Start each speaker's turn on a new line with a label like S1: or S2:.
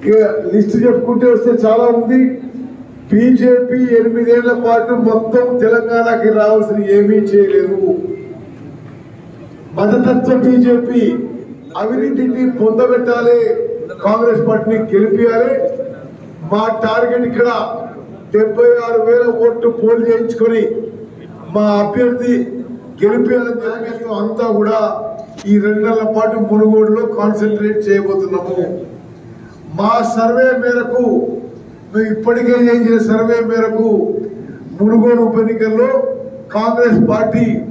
S1: ఇక లిస్ట్ చెప్పుకుంటే వస్తే చాలా ఉంది బీజేపీ ఎనిమిదేళ్ల పాటు మొత్తం తెలంగాణకి రావాల్సిన ఏమీ చేయలేదు మతతత్వ బీజేపీ అవినీతిని పొందబెట్టాలి కాంగ్రెస్ పార్టీని గెలిపియాలి మా టార్గెట్ ఇక్కడ డెబ్బై ఆరు వేల ఓట్లు పోల్ చేయించుకొని మా అభ్యర్థి గెలిపేయాలని టార్గెట్ అంతా కూడా ఈ రెండు నెలల పాటు మునుగోడులో కాన్సన్ట్రేట్ చేయబోతున్నాము మా సర్వే మేరకు మేము ఇప్పటికే చేసిన సర్వే మేరకు మునుగోడు ఉప ఎన్నికల్లో కాంగ్రెస్ పార్టీ